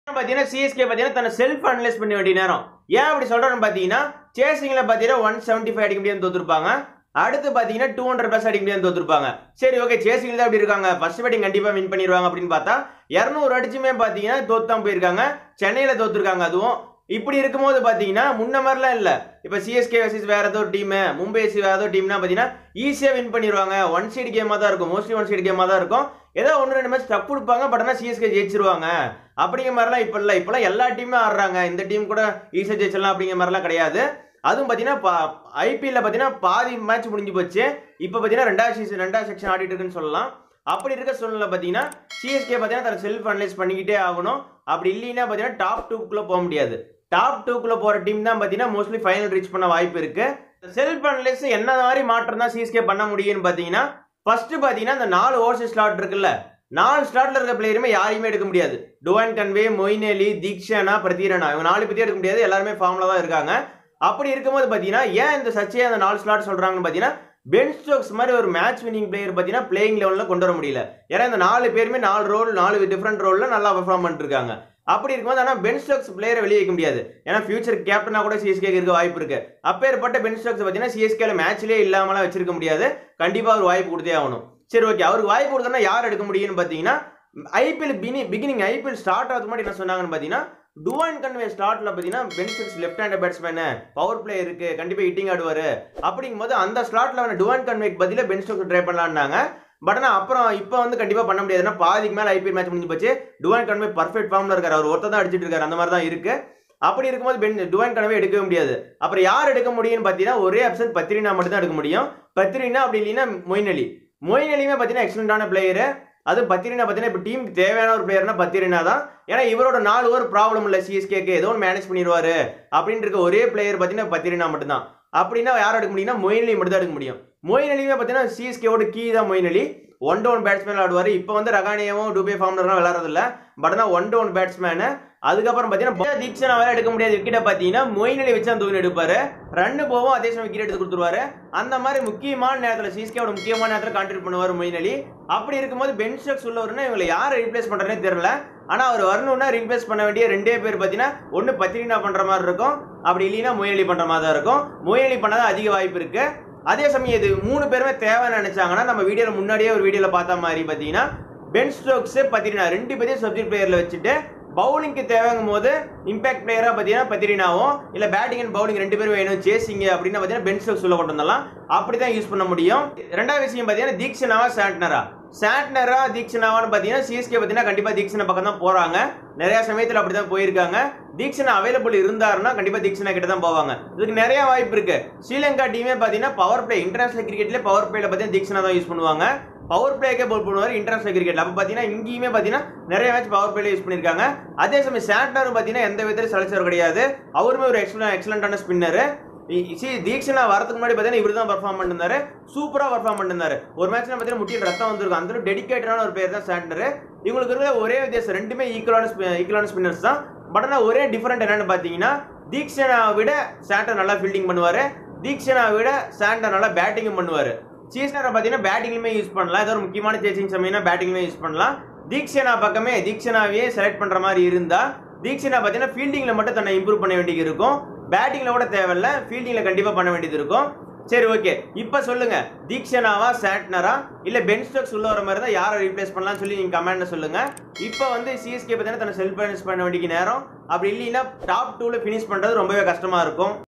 பார்த்தீங்கன்னா சிஎஸ்கே பார்த்தீங்கன்னா தன்னை செல்ஃப் அனலைஸ் பண்ண வேண்டிய நேரம் ஏன் அப்படி சொல்றேன்னு பார்த்தீங்கன்னா சேசிங்ல பார்த்தீங்கன்னா ஒன் செவன்ட்டி ஃபைவ் அடிக்க முடியாது தோத்துருப்பாங்க அடுத்து பார்த்தீங்கன்னா டூ ஹண்ட்ரட் ப்ளஸ் அடிக்க முடியாது தோத்துருப்பாங்க சரி ஓகே சேசிங்ல தான் அப்படி இருக்காங்க ஃபர்ஸ்ட் பேட்டிங் கண்டிப்பாக வின் பண்ணிடுவாங்க அப்படின்னு பார்த்தா இரநூறு அடிச்சுமே பார்த்தீங்கன்னா தோத்து தான் போயிருக்காங்க சென்னையில் தோத்துருக்காங்க அதுவும் இப்படி இருக்கும்போது பார்த்தீங்கன்னா முன்ன மாதிரிலாம் இல்லை இப்போ சிஎஸ்கே வர்சஸ் வேற ஏதோ ஒரு டீம் மும்பை சி வேற ஏதோ டீம்னா பார்த்தீங்கன்னா ஈஸியாக வின் பண்ணிடுவாங்க ஒன் சைடு கேமாக தான் இருக்கும் மோஸ்ட்லி ஒன் சைடு கேமாக தான் இருக்கும் ஏதோ ஒன்று ரெண்டு மேட்ச் டப் கொடுப்பாங்க பட் ஆனால் சிஎஸ்கே ஜெயிச்சிருவாங்க அப்படிங்கிற மாதிரிலாம் இப்போ இல்லை இப்போலாம் எல்லா டீமும் ஆடுறாங்க இந்த டீம் கூட ஈஸியாக ஜெயிச்சிடலாம் அப்படிங்கிற மாதிரிலாம் கிடையாது அதுவும் பார்த்தீங்கன்னா ஐபிஎல்ல பார்த்தீங்கன்னா பாதி மேட்ச் முடிஞ்சு போச்சு இப்போ பார்த்தீங்கன்னா ரெண்டாவது சீசன் ரெண்டாவது செக்ஷன் ஆடிட்டு இருக்குன்னு சொல்லலாம் அப்படி இருக்க சூழ்நிலை பார்த்தீங்கன்னா சிஎஸ்கே பார்த்தீங்கன்னா தன் செல்ஃப் அனலைஸ் பண்ணிக்கிட்டே ஆகணும் அப்படி இல்லைன்னா பார்த்தீங்கன்னா டாப் டூக்குள்ளே போக முடியாது டாப் டூக்குள்ளே போகிற டீம் தான் பார்த்தீங்கன்னா மோஸ்ட்லி ஃபைனல் ரீச் பண்ண வாய்ப்பு இருக்கு செல்ஃப் அனலைஸ் என்ன மாதிரி மாற்றம் தான் சிஎஸ்கே பண்ண முடியும்னு பார்த்தீங்கன்னா ஃபர்ஸ்ட் பார்த்தீங்கன்னா இந்த நாலு ஓவர்ஸ் ஸ்லாட் இருக்குல்ல நாலு ஸ்லாட்ல இருக்க பிளேயருமே யாரையுமே எடுக்க முடியாது Devon Conway Moeen Ali Theekshana Pathirana இவங்க நாலு பேர்த்தையும் எடுக்க முடியாது எல்லாருமே ஃபார்ம்ல தான் இருக்காங்க அப்படி இருக்கும்போது பார்த்தீங்கன்னா ஏன் இந்த சர்ச்சையை அந்த நாலு ஸ்லாட் சொல்றாங்கன்னு பார்த்தீங்கன்னா பென் ஸ்டோக்ஸ் மாதிரி ஒரு மேட்ச் வினிங் பிளேயர் பார்த்தீங்கன்னா பிளேயிங் லெவலில் கொண்டு வர முடியல ஏன்னா இந்த நாலு பேருமே நாலு ரோல் நாலு டிஃப்ரெண்ட் ரோலில் நல்லா பெர்ஃபார்ம் பண்ணிட்டு இருக்காங்க அப்படி இருக்கும்போது ஆனால் பென் ஸ்டோக்ஸ் பிளேயரை வெளியே வைக்க முடியாது ஏன்னா ஃபியூச்சர் கேப்டனா கூட சிஎஸ்கே இருக்க வாய்ப்பு இருக்கு அப்பேற்பட்ட பென் ஸ்டோக்ஸ் பார்த்தீங்கன்னா சிஎஸ்கேல மேட்ச்லேயே இல்லாமலாம் வச்சிருக்க முடியாது கண்டிப்பாக ஒரு வாய்ப்பு கொடுத்தே ஆகணும் சரி ஓகே அவருக்கு வாய்ப்பு கொடுக்கறனா யார் எடுக்க முடியும்னு பார்த்தீங்கன்னா ஐபிஎல் பினி பிகினிங் ஐபிஎல் ஸ்டார்ட் ஆகிறது முன்னாடி என்ன சொன்னாங்கன்னு பார்த்தீங்கன்னா டுவான் கன்வே ஸ்டார்ட்ல பார்த்தீங்கன்னா Ben Stokes left hand batsman power play இருக்கு கண்டிப்பாக ஹிட்டிங் ஆடுவார் அப்படிங்கும்போது அந்த ஸ்லாட்ல வந்து டுவான் கன்வேக்கு பதிலாக பென்ஸ்டெக்ஸ் ட்ரை பண்ணலான்னாங்க பட் ஆனால் அப்புறம் இப்போ வந்து கண்டிப்பாக பண்ண முடியாது ஏன்னா பாதிக்கு மேலே ஐபிஎல் மேட்ச் முடிஞ்சு போச்சு டுவான் கன்வே பர்ஃபெக்ட் ஃபார்ம்ல இருக்காரு அவர் ஒருத்தர் தான் அடிச்சிட்டு இருக்காரு அந்த மாதிரி தான் இருக்கு அப்படி இருக்கும்போது பென் டுவான் கனவே எடுக்கவே முடியாது அப்புறம் யார் எடுக்க முடியும்னு பார்த்தீங்கன்னா ஒரே ஆப்ஷன் பத்திரினா மட்டும் தான் எடுக்க முடியும் பத்திரினா அப்படி இல்லைன்னா மொயின் அலி மொயின் அலியுமே பார்த்தீங்கன்னா எக்ஸலண்டான பிளேயரு அது பத்திரினா பார்த்தீங்கன்னா இப்போ டீமுக்கு தேவையான ஒரு பிளேயர்னா பத்திரினா தான் ஏன்னா இவரோட நாலு ஓவர் ப்ராப்ளம் இல்லை சிஎஸ்கேக்கு ஏதோ ஒன்று மேனேஜ் பண்ணிடுவாரு அப்படின்னு இருக்க ஒரே பிளேயர் பார்த்தீங்கன்னா பத்திரினா மட்டும்தான் அப்படின்னா யார் எடுக்க முடியும்னா மொயின் அலி மட்டும் தான் எடுக்க முடியும் மொயின் அலியுமே பார்த்தீங்கன்னா சிஎஸ்கேவோட கீ தான் Moeen Ali one down batsman ஆடுவார் இப்போ வந்து ரகானியாவும் டூபே ஃபார்ம்லாம் விளாட்றதில்ல பட் ஆனால் ஒன் டவுன் பேட்ஸ்மேனு அதுக்கப்புறம் பார்த்தீங்கன்னா தீக்ஷனா வேற எடுக்க முடியாது விக்கெட்டை பார்த்தீங்கன்னா மொயின் அலி வச்சு தான் தூக்கி எடுப்பாரு ரன்னு போவோம் அதே சமயம் விக்கெட் எடுத்து கொடுத்துருவாரு அந்த மாதிரி முக்கியமான நேரத்தில் சிஎஸ்கேவோட முக்கியமான நேரத்தில் கான்ட்ரிபியூட் பண்ணுவார் மொயின் அலி அப்படி இருக்கும்போது பென் ஸ்டோக்ஸ் உள்ளவருன்னா இவங்களை யாரை ரீப்ளேஸ் பண்ணுறதுனே தெரியல ஆனால் அவர் வரணும்னா ரீப்ளேஸ் பண்ண வேண்டிய ரெண்டே பேர் பார்த்தீங்கன்னா ஒன்று பத்திரினா பண்ணுற மாதிரி இருக்கும் அப்படி இல்லைன்னா மொயின் அலி பண்ணுற மாதிரி தான் இருக்கும் மொயின் அலி பண்ணதான் அதிக வாய்ப்பு இருக்கு அதே சமயம் இது மூணு பேருமே தேவைன்னு நினைச்சாங்கன்னா நம்ம வீடியோல முன்னாடியே ஒரு வீடியோல பார்த்த மாதிரி பார்த்தீங்கன்னா பென் ஸ்டோக்ஸ் பத்திரினா ரெண்டு பேரையும் சப்ஜெக்ட் பிளேயர்ல வச்சுட்டு பவுலிங்க்கு தேவைங்கும் போது இம்பாக்ட் பிளேயரா பார்த்தீங்கன்னா பத்திரினாவும் இல்ல பேட்டிங் அண்ட் பவுலிங் ரெண்டு பேரும் வேணும் சேசிங்க அப்படின்னு பார்த்தீங்கன்னா பென் ஸ்டோக்ஸ் உள்ள கொண்டு வந்தலாம் அப்படிதான் யூஸ் பண்ண முடியும் ரெண்டாவது விஷயம் பார்த்தீங்கன்னா தீக்ஷனாவா சாண்ட்னரா சாண்ட்னரா தீக்ஷனாவான்னு பார்த்தீங்கன்னா சிஎஸ்கே பார்த்தீங்கன்னா கண்டிப்பா தீக்ஷனா பக்கம் தான் போறாங்க நிறைய சமயத்தில் அப்படி தான் போயிருக்காங்க தீக்ஷனா அவைலபிள் இருந்தாருன்னா கண்டிப்பா தீக்ஷனா கிட்ட தான் போவாங்க இதுக்கு நிறைய வாய்ப்பு இருக்கு ஸ்ரீலங்கா டீமே பார்த்தீங்கன்னா பவர் பிளே இன்டர்நேஷனல் கிரிக்கெட்லேயே பவர் பிளேல பார்த்தீங்கன்னா தீக்ஷனா தான் யூஸ் பண்ணுவாங்க பவர் பிளேக்கே போல் பண்ணுவார் இன்டர்நேஷனல் கிரிக்கெட்ல அப்போ பார்த்தீங்கன்னா இங்கேயுமே பார்த்தீங்கன்னா நிறைய மேட்ச் பவர் பிளேல யூஸ் பண்ணியிருக்காங்க அதே சமயம் சாண்ட்னரும் பார்த்தீங்கன்னா எந்த விதத்திலும் சலிச்சவர் கிடையாது அவருமே ஒரு எக்ஸலன் எக்ஸலண்டான ஸ்பின்னர் சி தீக்ஷனா வரதுக்கு முன்னாடி பார்த்தீங்கன்னா இவர் தான் பர்ஃபார்ம் பண்ணிருந்தாரு சூப்பராக பர்ஃபார்ம் பண்ணிருந்தாரு ஒரு மேட்ச்ல பார்த்தீங்கன்னா முட்டியில் ரத்தம் வந்திருக்கும் அந்த டெடிக்கேட்டடான ஒரு பேர் தான் சாண்டர் இவங்களுக்கு இருக்கிற ஒரே வித்தியாசம் ரெண்டுமே ஈக்குவலான ஈக்குவலான ஸ்பின்னர்ஸ் தான் பட் ஆனால் ஒரே டிஃபரெண்ட் என்னன்னு பார்த்தீங்கன்னா தீக்ஷனா விட சாண்டர் நல்லா ஃபீல்டிங் பண்ணுவார் தீக்ஷனா விட சாண்டர் நல்லா பேட்டிங்கும் பண்ணுவார் சீசனரை பார்த்தீங்கன்னா பேட்டிங்லையுமே யூஸ் பண்ணலாம் ஏதோ ஒரு முக்கியமான சேசிங் சமயம்னா பேட்டிங்லையுமே யூஸ் பண்ணலாம் தீக்ஷனா பக்கமே தீக்ஷனாவே செலக்ட் பண்ணுற மாதிரி இருந்தா தீக்ஷனா பார்த்தீங்கன்னா ஃபீல்டிங்கில் மட்டும் தன்னை இம்ப்ரூவ் பண்ண வேண்டியது இருக்கும் பேட்டிங்கில் கூட தேவையில்ல ஃபீல்டிங்கில் கண்டிப்பாக பண்ண வேண்டியது இருக்கும் சரி ஓகே இப்போ சொல்லுங்க தீக்ஷனாவா சாட்னரா இல்ல பென் ஸ்டோக்ஸ் உள்ள வர மாதிரி தான் யாரை ரீப்ளேஸ் பண்ணலாம்னு சொல்லி நீங்க கமெண்ட்ல சொல்லுங்க இப்போ வந்து சிஎஸ்கே பார்த்தீங்கன்னா தன்னை செல்ஃப் பண்ண வேண்டிய நேரம் அப்படி இல்லைன்னா டாப் டூல ஃபினிஷ் பண்றது ரொம்பவே கஷ்டமா இருக்கும்